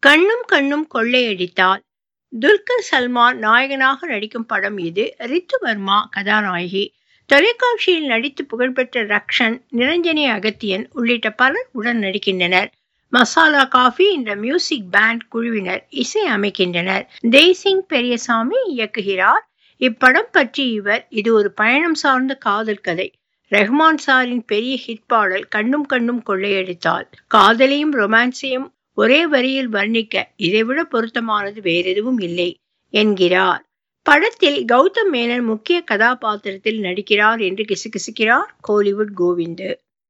கண்ணும் கண்ணும் கொள்ளையடித்தால் துல்கர் சல்மான் நாயகனாக நடிக்கும் படம் இது ரித்து வர்மா கதாநாயகி தொலைக்காட்சியில் நடித்து புகழ்பெற்ற ரக்ஷன் நிரஞ்சனி அகத்தியன் உள்ளிட்ட பலர் உடன் நடிக்கின்றனர் மசாலா காஃபி என்ற மியூசிக் பேண்ட் குழுவினர் இசை அமைக்கின்றனர் தேசிங் பெரியசாமி இயக்குகிறார் இப்படம் பற்றி இவர் இது ஒரு பயணம் சார்ந்த காதல் கதை ரெஹ்மான் சாரின் பெரிய ஹிட் பாடல் கண்ணும் கண்ணும் கொள்ளையடித்தால் காதலையும் ரொமான்ஸையும் ஒரே வரியில் வர்ணிக்க இதைவிட பொருத்தமானது வேறெதுவும் இல்லை என்கிறார் படத்தில் கௌதம் மேனன் முக்கிய கதாபாத்திரத்தில் நடிக்கிறார் என்று கிசுகிசுக்கிறார் கோலிவுட் கோவிந்து